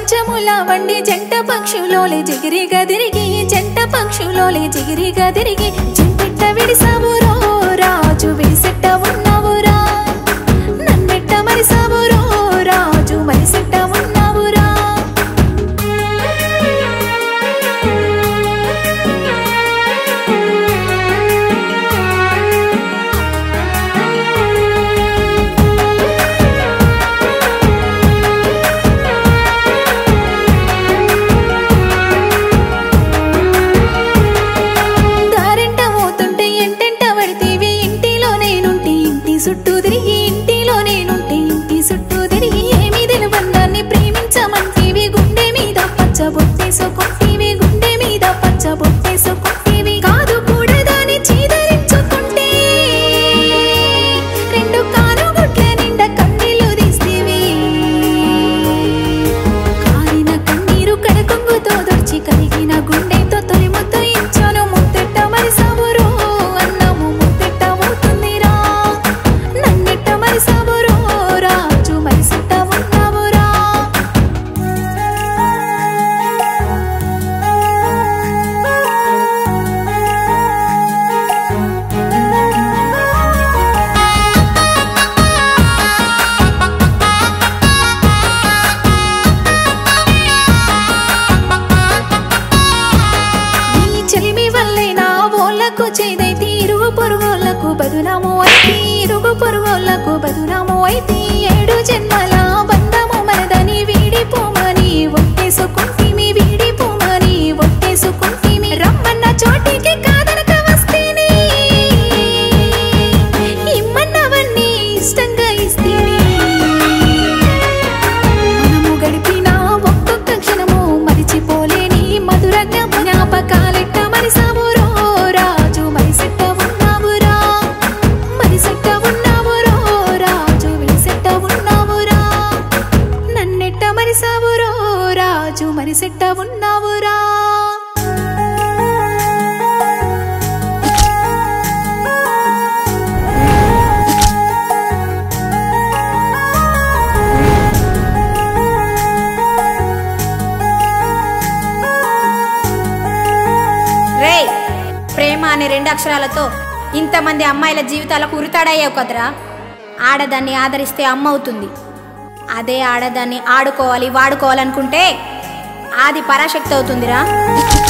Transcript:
మంచముల వండి జంట పక్షులోలే జిగిరి గదిరిగి జంట పక్షులోలే జిగిరి గదిరిగి చింపిట్ట విడిసావురో రాజు విడిసెట్ట ఉన్నావురా నన్నెట్ట మరిసావురో రాజు మరిసెట్ట ఉన్నావురా దారింట పోతుంటే ఎంటెంట పడితేవి ఇంటిలో నేనుంటే ఇంటి చుట్టూ తిరిగి ఇంటిలో నేనుంటే ఇంటి చుట్టూ తిరిగి ఏమి బంధాన్ని ప్రేమించమంటేవి గుండె మీద పచ్చ బొట్టేసుకుంటేవి గుండె మీద పచ్చ బొట్టేసుకుంటేవి కాదు కూడదాని చీదరించుకుంటే రెండు కానుగుట్ల నిండా కన్నీళ్లు తీస్తేవి కారిన కన్నీరు కడకొంగుతో దొర్చి కలిగిన గుండెతో తొలి ముద్దు ఇచ్చాను ముద్దెట్ట మరి సాబురు అన్నము ముద్దెట్ట అవుతుందిరా నన్నెట్ట మరి సాబురు రాజు మరి సెట్ట ఉన్నావురా నీ చెలిమి వల్లే నా ఓళ్ళకు చేదైతే ఇరుగు పొరుగోళ్ళకు బదునాము అయితే ఇరుగు పొరుగోళ్ళకు బదునాము అయితే ఏడు జన్మల బంధము మనదని వీడిపోమని ఒట్టేసుకుంటేమి వీడిపోమని ఒట్టేసుకుంటేమి రమ్మన్న చోటికి కాదనక వస్తేనే ఇమ్మన్నవన్నీ ఇష్టంగా ఇస్తేనే మనము గడిపిన ఒక్కొక్క క్షణము మరిచిపోలేని మధుర జ్ఞాపకాలెట్ట మరిసావురో రాజు మరిసెట్ట ఉన్నావురా మరిసెట్ట ఉన్నావురో రాజు విలిసెట్ట ఉన్నావురా నన్నెట్ట మరిసావురో రాజు మరిసెట్ట ఉన్నావురా రేయ్ ప్రేమ అనే రెండు అక్షరాలతో ఇంతమంది అమ్మాయిల జీవితాలకు ఉరితాడయ్యావు కదరా ఆడదాన్ని ఆదరిస్తే అమ్మ అవుతుంది అదే ఆడదాన్ని ఆడుకోవాలి వాడుకోవాలనుకుంటే ఆది పరాశక్తి అవుతుందిరా